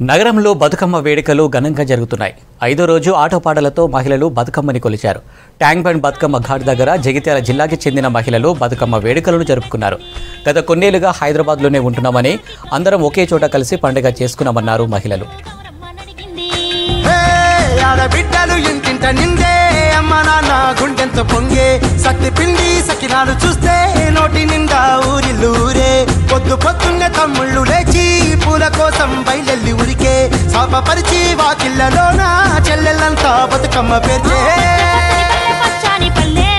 నగరంలో బతుకమ్మ వేడుకలు ఘనంగా జరుగుతున్నాయి ఐదో రోజు ఆటోపాటలతో మహిళలు బతుకమ్మని కొలిచారు ట్యాంక్ బండ్ బతుకమ్మ ఘాట్ దగ్గర జగిత్యాల జిల్లాకి చెందిన మహిళలు బతుకమ్మ వేడుకలను జరుపుకున్నారు గత కొన్నేళ్లుగా హైదరాబాద్లోనే ఉంటున్నామని అందరం ఒకే చోట కలిసి పండుగ చేసుకున్నామన్నారు మహిళలు హే, ఆడబిడ్డలు ఇంటింట నిందే అమ్మ నాన్న గుండెంత పొంగే సత్తి పిండి సకినాలు చూస్తే నోటి నిండా ఊరిల్లూరే పొద్దు పొద్దున్నే తమ్ముళ్ళు లేచి పూల కోసం బయలెల్లి ఉరికే శాపపరిచి వాకిళ్ళలోన చెల్లెళ్ళంతా బతుకమ్మ పేర్చే పచ్చని పల్లె